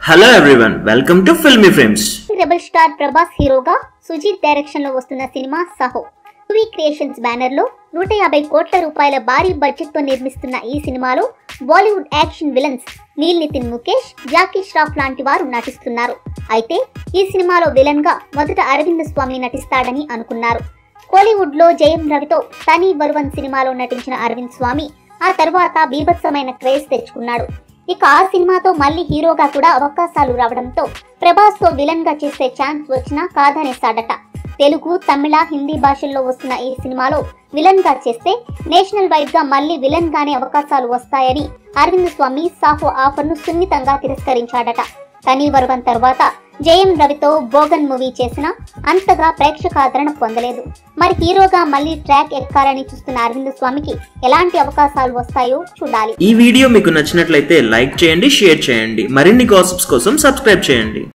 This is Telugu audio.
hello everyone welcome to filmy frames rebel star Prabhas హీరోగా సుజిత్ డైరెక్షన్ లో వస్తున్న cinema Saaho movie creations banner లో నూట యాభై కోట్ల రూపాయల భారీ బడ్జెట్ తో నిర్మిస్తున్న ఈ సినిమాలో Bollywood action villains Neil Nitin Mukesh Jackie Shroff లాంటి వారు నటిస్తున్నారు అయితే ఈ సినిమాలో విలన్ గా మొదట అరవింద్ స్వామి నటిస్తాడని అనుకున్నారు కోలీవుడ్ లో జయం రవితో తని వరువన్ సినిమాలో నటించిన అరవింద్ స్వామి ఆ తర్వాత బీభత్సమైన క్రేజ్ తెచ్చుకున్నాడు ఇక ఆ సినిమాతో మళ్ళీ హీరోగా కూడా అవకాశాలు రావడంతో ప్రభాస్ తో విలన్ గా చేసే ఛాన్స్ వచ్చినా కాదనేసాడట తెలుగు తమిళ హిందీ భాషల్లో వస్తున్న ఈ సినిమాలో విలన్ గా చేస్తే నేషనల్ వైడ్ గా మళ్ళీ విలన్ గానే అవకాశాలు వస్తాయని అరవింద్ స్వామి సాహో ఆఫర్ ను సున్నితంగా తిరస్కరించాడట తని వర్వన్ తర్వాత జయం రవితో బోగన్ మూవీ చేసిన అంతగా ప్రేక్షకాదరణ పొందలేదు మరి హీరోగా మళ్ళీ ట్రాక్ ఎక్కాలని చూస్తున్న అరవింద్ స్వామికి ఎలాంటి అవకాశాలు వస్తాయో చూడాలి ఈ వీడియో మీకు నచ్చినట్లయితే లైక్ చేయండి షేర్ చేయండి మరిన్ని గాసిప్స్ కోసం సబ్స్క్రైబ్ చేయండి